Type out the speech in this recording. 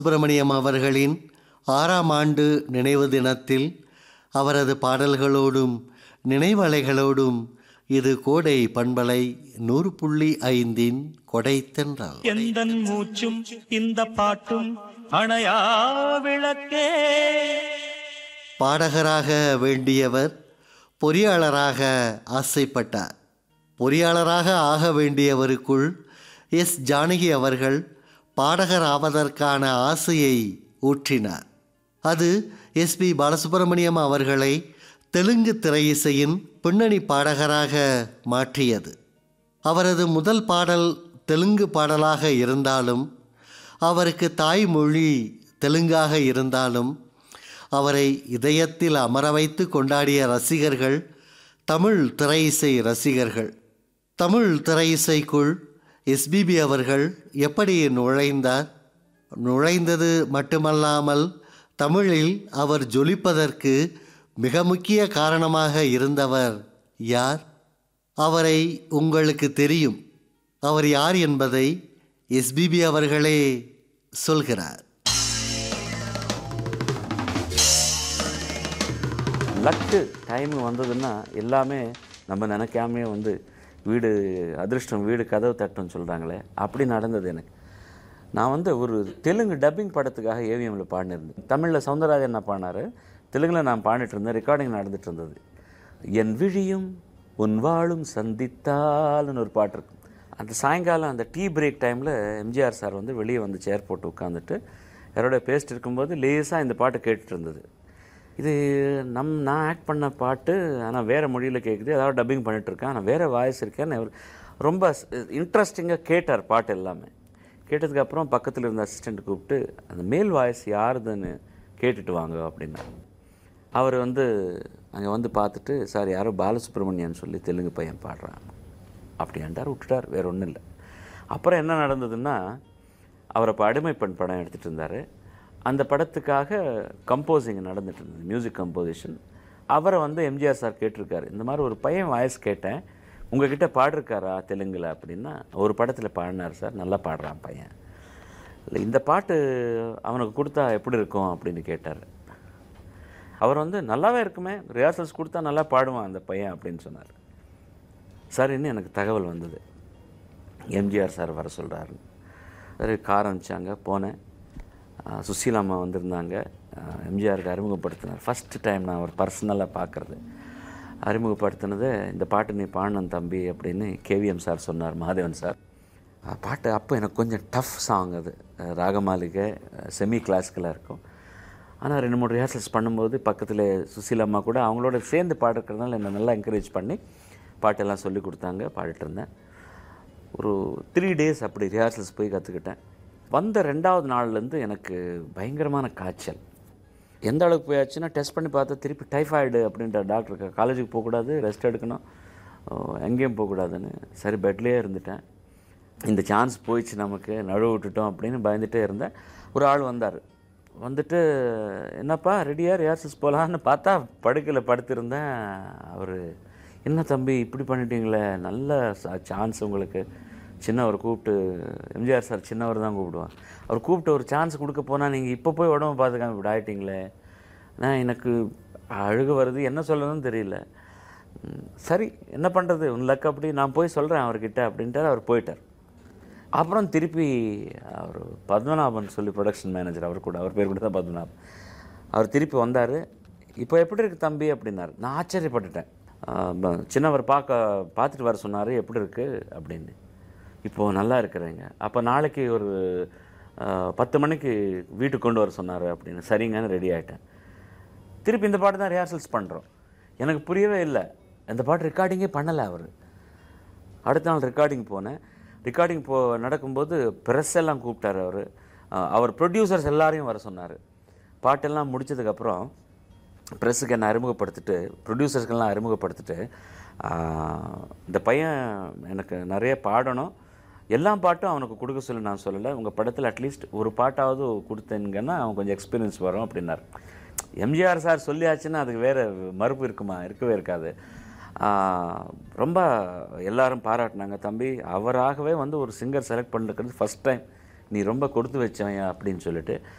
சுப்பிரமணியம் அவர்களின் ஆறாம் ஆண்டு நினைவு தினத்தில் அவரது பாடல்களோடும் நினைவலைகளோடும் இது கோடை பண்பலை நூறு புள்ளி ஐந்தின் கொடைத்தென்றால் எந்தன் மூச்சும் இந்த பாட்டும் அணையா விளக்கே பாடகராக வேண்டியவர் பொறியாளராக ஆசைப்பட்டார் பொறியாளராக ஆக வேண்டியவருக்குள் எஸ் ஜானகி அவர்கள் பாடகர் ஆவதற்கான ஆசையை ஊற்றினார் அது எஸ்பி பாலசுப்ரமணியம் அவர்களை தெலுங்கு திரையிசையின் பின்னணி பாடகராக மாற்றியது அவரது முதல் பாடல் தெலுங்கு பாடலாக இருந்தாலும் அவருக்கு தாய்மொழி தெலுங்காக இருந்தாலும் அவரை இதயத்தில் அமர வைத்து கொண்டாடிய ரசிகர்கள் தமிழ் திரையிசை ரசிகர்கள் தமிழ் திரையிசைக்குள் எஸ்பிபி அவர்கள் எப்படி நுழைந்தார் நுழைந்தது மட்டுமல்லாமல் தமிழில் அவர் ஜொலிப்பதற்கு மிக முக்கிய காரணமாக இருந்தவர் யார் அவரை உங்களுக்கு தெரியும் அவர் யார் என்பதை எஸ்பிபி அவர்களே சொல்கிறார் லக்கு டைம் வந்ததுன்னா எல்லாமே நம்ம நினைக்காமே வந்து வீடு அதிர்ஷ்டம் வீடு கதவு தட்டுன்னு சொல்கிறாங்களே அப்படி நடந்தது எனக்கு நான் வந்து ஒரு தெலுங்கு டப்பிங் படத்துக்காக ஏவிஎம்மில் பாடினிருந்தேன் தமிழில் சவுந்தரராஜன் நான் பாடினார் தெலுங்கில் நான் பாடிட்டு இருந்தேன் ரெக்கார்டிங் நடந்துட்டு இருந்தது என் விழியும் உன் வாழும் சந்தித்தால்னு ஒரு பாட்டு இருக்கும் அந்த சாயங்காலம் அந்த டீ பிரேக் டைமில் எம்ஜிஆர் சார் வந்து வெளியே வந்து சேர் போட்டு உட்காந்துட்டு யாரோட பேசிட்டு இருக்கும்போது லேசாக இந்த பாட்டு கேட்டுட்டு இருந்தது இது நம் நான் ஆக்ட் பண்ண பாட்டு ஆனால் வேறு மொழியில் கேட்குது அதாவது டப்பிங் பண்ணிகிட்ருக்கேன் ஆனால் வேறு வாய்ஸ் இருக்கேன்னு அவர் ரொம்ப இன்ட்ரெஸ்டிங்காக கேட்டார் பாட்டு எல்லாமே கேட்டதுக்கப்புறம் பக்கத்தில் இருந்த அசிஸ்டண்ட் கூப்பிட்டு அந்த மேல் வாய்ஸ் யாருதுன்னு கேட்டுட்டு வாங்க அப்படின்னாரு அவர் வந்து அங்கே வந்து பார்த்துட்டு சார் யாரோ பாலசுப்ரமணியன் சொல்லி தெலுங்கு பையன் பாடுறான் அப்படின்ட்டார் விட்டுட்டார் வேற ஒன்றும் இல்லை அப்புறம் என்ன நடந்ததுன்னா அவர் அப்போ அடிமை பெண் படம் எடுத்துகிட்டு இருந்தார் அந்த படத்துக்காக கம்போசிங் நடந்துட்டு இருந்தது மியூசிக் கம்போசிஷன் அவரை வந்து எம்ஜிஆர் சார் கேட்டிருக்காரு இந்த மாதிரி ஒரு பையன் வாய்ஸ் கேட்டேன் உங்ககிட்ட பாடிருக்காரா தெலுங்கில் அப்படின்னா ஒரு படத்தில் பாடினார் சார் நல்லா பாடுறான் பையன் இல்லை இந்த பாட்டு அவனுக்கு கொடுத்தா எப்படி இருக்கும் அப்படின்னு கேட்டார் அவர் வந்து நல்லாவே இருக்குமே ரிஹர்சல்ஸ் கொடுத்தா நல்லா பாடுவான் அந்த பையன் அப்படின்னு சொன்னார் சரின்னு எனக்கு தகவல் வந்தது எம்ஜிஆர் சார் வர சொல்கிறாரு சரி கார் அனுப்பிச்சாங்க போனேன் அஹ் சுசீலா அம்மா வந்திருந்தாங்க அஹ் எம்ஜிஆருக்கு அறிமுகப்படுத்தினார் ஃபஸ்ட்டு டைம் நான் அவர் பர்சனலாக பார்க்குறது அறிமுகப்படுத்தினது இந்த பாட்டு நீ பாடணும் தம்பி அப்படின்னு கேவிஎம் சார் சொன்னார் மாதவன் சார் அஹ் பாட்டு அப்போ எனக்கு கொஞ்சம் டஃப் சாங் அது அஹ் ராகமாளிகை செமி கிளாசிக்கலாக இருக்கும் ஆனால் ரெண்டு மூணு ரிஹர்சல்ஸ் பண்ணும்போது பக்கத்தில் சுசீலம்மா கூட அவங்களோட சேர்ந்து பாடுறதுனால என்னை நல்லா என்கரேஜ் பண்ணி பாட்டெல்லாம் சொல்லி கொடுத்தாங்க பாடிட்டு இருந்தேன் ஒரு த்ரீ டேஸ் அப்படி ரிஹர்சல்ஸ் போய் கற்றுக்கிட்டேன் வந்த ரெண்டாவது நாள்லேருந்து எனக்கு பயங்கரமான காய்ச்சல் எந்த அளவுக்கு போயாச்சுன்னா டெஸ்ட் பண்ணி பார்த்தா திருப்பி டைஃபாய்டு அப்படின்ற டாக்டருக்கு காலேஜுக்கு போகக்கூடாது ரெஸ்ட் எடுக்கணும் அஹ் எங்கேயும் போகக்கூடாதுன்னு சரி பெட்லேயே இருந்துட்டேன் இந்த சான்ஸ் போயிடுச்சு நமக்கு நழுவ விட்டுட்டோம் அப்படின்னு பயந்துட்டே இருந்தேன் ஒரு ஆள் வந்தார் வந்துட்டு என்னப்பா ரெடியாக ரிஹர்சல்ஸ் போகலான்னு பார்த்தா படுக்கையில் படுத்திருந்தேன் அவர் என்ன தம்பி இப்படி பண்ணிட்டீங்களே நல்ல சான்ஸ் உங்களுக்கு சின்னவர் கூப்பிட்டு எம்ஜிஆர் சார் சின்னவர் தான் கூப்பிடுவான் அவர் கூப்பிட்டு ஒரு சான்ஸ் கொடுக்க போனால் நீங்கள் இப்போ போய் உடம்பு பார்த்துக்காம இப்படி ஆயிட்டீங்களே நான் எனக்கு அழுக வருது என்ன சொல்லணும்னு தெரியல ம், சரி என்ன பண்ணுறது உன் லக் அப்படி நான் போய் சொல்கிறேன் அவர்கிட்ட அப்படின்ட்டு அவர் போயிட்டார் அப்புறம் திருப்பி அவர் பத்மநாபன் சொல்லி ப்ரொடக்ஷன் மேனேஜர் அவர் கூட அவர் பேர் கூட தான் பத்மநாபன் அவர் திருப்பி வந்தார் இப்போ எப்படி இருக்கு தம்பி அப்படின்னாரு நான் ஆச்சரியப்பட்டுட்டேன் ஆஹ் ப- சின்னவர் பார்க்க பார்த்துட்டு வர சொன்னார் எப்படி இருக்கு அப்படின்னு இப்போது நல்லா இருக்கிறேங்க அப்போ நாளைக்கு ஒரு ஆஹ், பத்து மணிக்கு வீட்டுக்கு கொண்டு வர சொன்னார் அப்படின்னு சரிங்கன்னு ரெடி ஆகிட்டேன் திருப்பி இந்த பாட்டு தான் ரிஹர்சல்ஸ் பண்ணுறோம் எனக்கு புரியவே இல்லை இந்த பாட்டு ரெக்கார்டிங்கே பண்ணலை அவர் அடுத்த நாள் ரெக்கார்டிங் போனேன் ரெக்கார்டிங் போ நடக்கும்போது ப்ரெஸ் எல்லாம் கூப்பிட்டாரு அவர் அவர் ப்ரொடியூசர்ஸ் எல்லாரையும் வர சொன்னார் பாட்டெல்லாம் முடிச்சதுக்கப்புறம் ப்ரெஸ்ஸுக்கு என்னை அறிமுகப்படுத்திட்டு ப்ரொடியூசர்ஸ்க்கெல்லாம் அறிமுகப்படுத்திட்டு ஆஹ், இந்த பையன் எனக்கு நிறைய பாடணும் எல்லா பாட்டும் அவனுக்கு கொடுக்க சொல்லி நான் சொல்லலை உங்கள் படத்தில் அட்லீஸ்ட் ஒரு பாட்டாவது கொடுத்தீங்கன்னா அவன் கொஞ்சம் எக்ஸ்பீரியன்ஸ் வரும் அப்படின்னார் எம்ஜிஆர் சார் சொல்லியாச்சுன்னா அதுக்கு வேறு மறுப்பு இருக்குமா இருக்கவே இருக்காது ஆஹ், ரொம்ப எல்லாரும் பாராட்டினாங்க தம்பி அவராகவே வந்து ஒரு சிங்கர் செலக்ட் பண்ணிருக்கிறது ஃபஸ்ட் டைம் நீ ரொம்ப கொடுத்து வச்சவன் அப்படின்னு சொல்லிட்டு